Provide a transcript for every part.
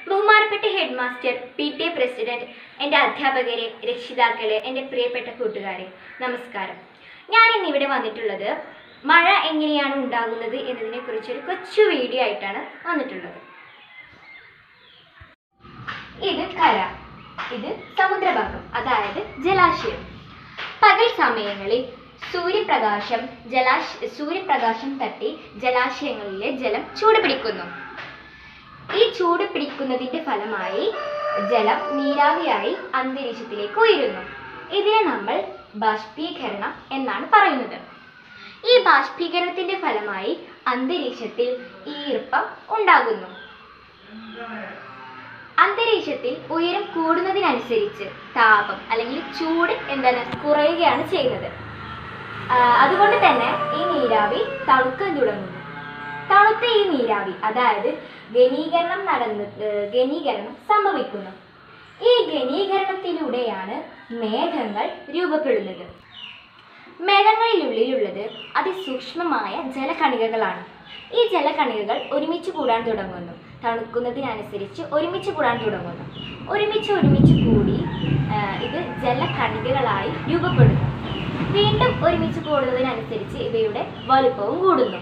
ബഹുമാനപ്പെട്ട head master P T A president എൻ്റെ അധ്യാപകരെ രക്ഷിതാക്കളെ എൻ്റെ പ്രിയപ്പെട്ട കൂട്ടുകാരെ നമസ്കാരം ഞാൻ ഇന്നിവിടെ വന്നിട്ടുള്ളത് മഴ എങ്ങനെയാണ് ഉണ്ടാകുന്നത് എന്നതിനെ കുറിച്ചൊരു കൊച്ചു വീഡിയോ ആയിട്ടാണ് വന്നിട്ടുള്ളത് ഇത് കര ഇത് സമുദ്രഭാഗം അതായത് ജലാശയം പകൽ സമയങ്ങളിൽ സൂര്യപ്രകാശം ജലാശ സൂര്യപ്രകാശം തട്ടി ജലാശയങ്ങളിലെ ജലം ചൂട് പിടിക്കുന്നു ഈ ചൂട് പിടിക്കുന്നതിന്റെ ഫലമായി ജലം നീരാവിയായി അന്തരീക്ഷത്തിലേക്ക് ഉയരുന്നു ഇതിനെ നമ്മൾ ബാഷ്പീകരണം എന്നാണ് പറയുന്നത് ഈ ബാഷ്പീകരണത്തിന്റെ ഫലമായി അന്തരീക്ഷത്തിൽ ഈർപ്പം ഉണ്ടാകുന്നു അന്തരീക്ഷത്തിൽ ഉയരം കൂടുന്നതിനനുസരിച്ച് താപം അല്ലെങ്കിൽ ചൂട് എന്താണ് കുറയുകയാണ് ചെയ്യുന്നത് ആ, അതുകൊണ്ട് തന്നെ ഈ നീരാവി തണുക്കാൻ തുടങ്ങുന്നു തണുത്ത ഈ നീരാവി അതായത് ഘനീകരണം നടന്ന് ഏർ ഘനീകരണം സംഭവിക്കുന്നു ഈ ഘനീകരണത്തിലൂടെയാണ് മേഘങ്ങൾ രൂപപ്പെടുന്നത് മേഘങ്ങളിലുള്ളിലുള്ളത് അതിസൂക്ഷ്മമായ ജലകണികകളാണ് ഈ ജലകണികകൾ ഒരുമിച്ച് കൂടാൻ തുടങ്ങുന്നു തണുക്കുന്നതിനനുസരിച്ച് ഒരുമിച്ച് കൂടാൻ തുടങ്ങുന്നു ഒരുമിച്ച് ഒരുമിച്ച് കൂടി ആ, ഇത് ജലകണികകളായി രൂപപ്പെടുന്നു വീണ്ടും ഒരുമിച്ച് കൂടുന്നതിനനുസരിച്ച് ഇവയുടെ വലുപ്പവും കൂടുന്നു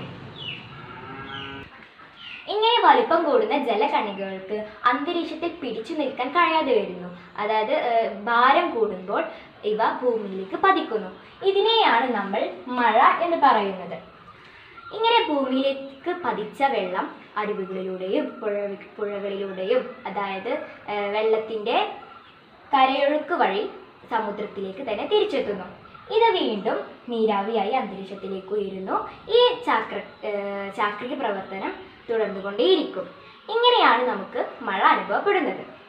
ഇങ്ങനെ വലിപ്പം കൂടുന്ന ജലകണികകൾക്ക് അന്തരീക്ഷത്തിൽ പിടിച്ചു നിൽക്കാൻ കഴിയാതെ വരുന്നു അതായത് ഏർ, ഭാരം കൂടുമ്പോൾ ഇവ ഭൂമിയിലേക്ക് പതിക്കുന്നു ഇതിനെയാണ് നമ്മൾ മഴ എന്ന് പറയുന്നത് ഇങ്ങനെ ഭൂമിയിലേക്ക് പതിച്ച വെള്ളം അരുവികളിലൂടെയും പുഴ പുഴകളിലൂടെയും അതായത് ഏർ, വെള്ളത്തിൻ്റെ കരയൊഴുക്ക് വഴി സമുദ്രത്തിലേക്ക് തന്നെ തിരിച്ചെത്തുന്നു ഇത് വീണ്ടും നീരാവിയായി അന്തരീക്ഷത്തിലേക്ക് ഉയരുന്നു ഈ ചാക്ര ഏർ, ചാക്രിക പ്രവർത്തനം തുടർന്നുകൊണ്ടേയിരിക്കും ഇങ്ങനെയാണ് നമുക്ക് മഴ അനുഭവപ്പെടുന്നത്